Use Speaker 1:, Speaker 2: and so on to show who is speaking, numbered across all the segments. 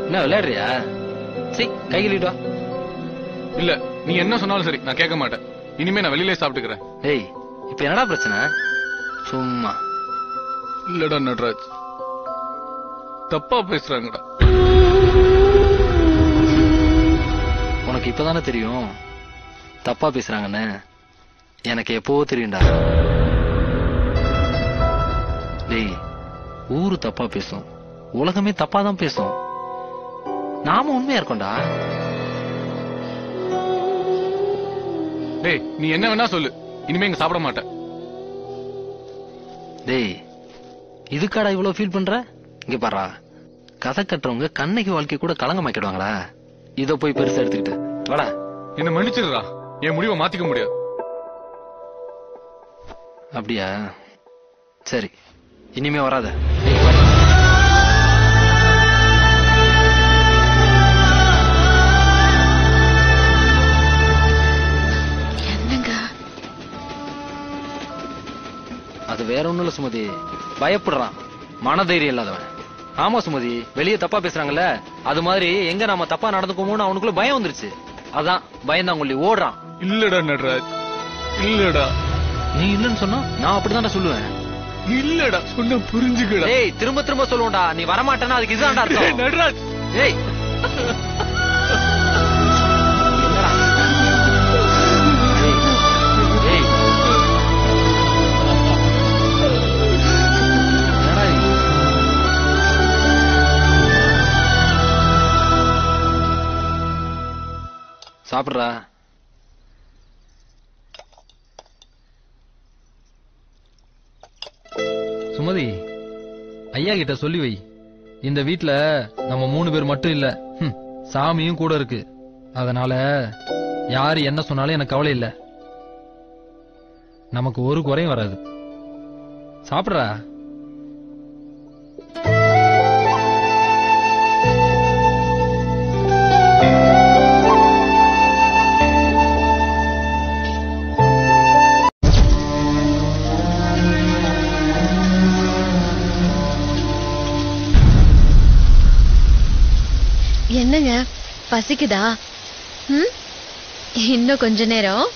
Speaker 1: என்ன விளையாடுறியா சரி கை கழுவிட்டு வா
Speaker 2: இல்ல நீ என்ன சொன்னாலும் சரி நான் கேட்க மாட்டேன் இனிமே நான் வெளியிலே சாப்பிட்டுக்கிறேன்
Speaker 1: டேய் இப்ப என்னடா பிரச்சனை சும்மா
Speaker 2: இல்லடா நட்ராஜ் தப்பா பேசுறாங்கடா
Speaker 1: உனக்கு இப்பதானே தெரியும் தப்பா பேசுறாங்கன்னு எனக்கு எப்போ தெரியும்டா டேய் ஊரு தப்பா பேசும் உலகமே தப்பா தான் பேசும் நாம உண்மையா இருக்கோம்டா
Speaker 2: டேய் நீ என்ன வேணா சொல்லு இனிமே இங்க சாப்பிட மாட்டேன்
Speaker 1: டேய் இதுக்காடா இவ்வளவு ஃபீல் பண்ற இங்க பாரா கதை கட்டுறவங்க கண்ணைக்கு வாழ்க்கை கூட களங்கமாக்கிடுவாங்களா இத போய் பெருசா எடுத்துக்கிட்டு வாடா
Speaker 2: என்ன மன்னிச்சிடுறா என் முடிவை மாத்திக்க முடியாது
Speaker 1: அப்படியா சரி இனிமே வராத
Speaker 3: என்னங்க
Speaker 1: அது வேற ஒண்ணும் இல்ல சுமதி பயப்படுறான் மனதைரியம் இல்லாதவன் ஆமா சுமதி வெளியே தப்பா பேசுறாங்கல்ல அது மாதிரி எங்க நாம தப்பா நடந்துக்குமோன்னு அவனுக்குள்ள பயம் வந்துருச்சு அதான் பயந்தான் கொள்ளி ஓடுறான்
Speaker 2: இல்லடா நட்ராஜ் இல்லடா
Speaker 1: நீ இல்லன்னு சொன்னா நான் அப்படிதான்டா சொல்லுவேன்
Speaker 2: இல்லடா சொன்ன புரிஞ்சுக்கடா
Speaker 1: ஏய் திரும்ப திரும்ப சொல்லுவோம்டா நீ வரமாட்டேன்னா அதுக்கு இதுதான்டா அர்த்தம்
Speaker 2: நட்ராஜ்
Speaker 1: ஏய் என்னடா? ஏய், ஏய். என்னடா இது? சாப்பிடுறா
Speaker 4: சுமதி ஐயா கிட்ட சொல்லி வை இந்த வீட்ல நம்ம மூணு பேர் மட்டும் இல்ல ஹம், சாமியும் கூட இருக்கு அதனால யாரு என்ன சொன்னாலும் எனக்கு கவலை இல்ல நமக்கு ஒரு குறையும் வராது சாப்பிடுறா
Speaker 3: என்னங்க பசிக்குதா ம் இன்னும் கொஞ்ச நேரம்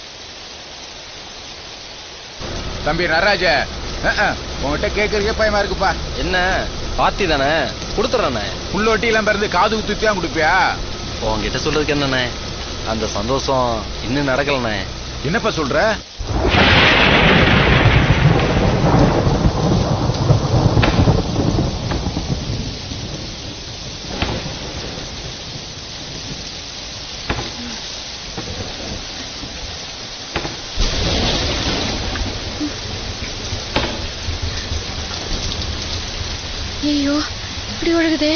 Speaker 5: தம்பி நடராஜ உங்ககிட்ட கேட்கறதுக்கே பயமா இருக்குப்பா
Speaker 1: என்ன பாத்தி தானே கொடுத்துறேண்ணே
Speaker 5: புள்ளோட்டி எல்லாம் பிறந்து காது குத்துத்தி தான் கொடுப்பியா
Speaker 1: உன்கிட்ட சொல்றதுக்கு என்னண்ணே அந்த சந்தோஷம் இன்னும் நடக்கலண்ணே
Speaker 5: என்னப்பா சொல்ற
Speaker 3: ஐயோ இப்படி ஒழுகுதே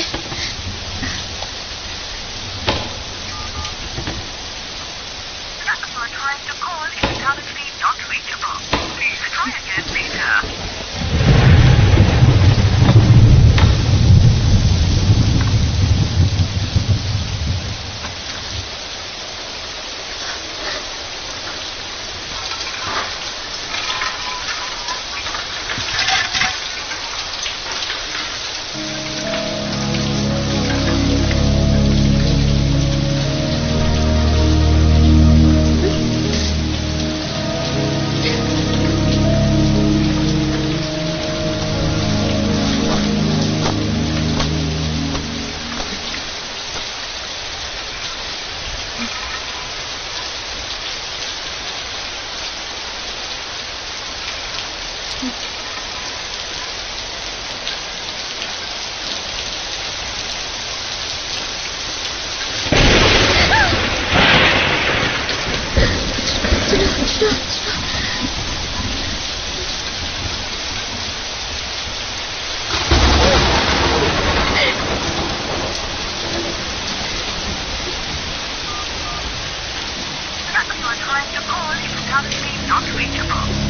Speaker 6: The number you are trying to call is currently not reachable.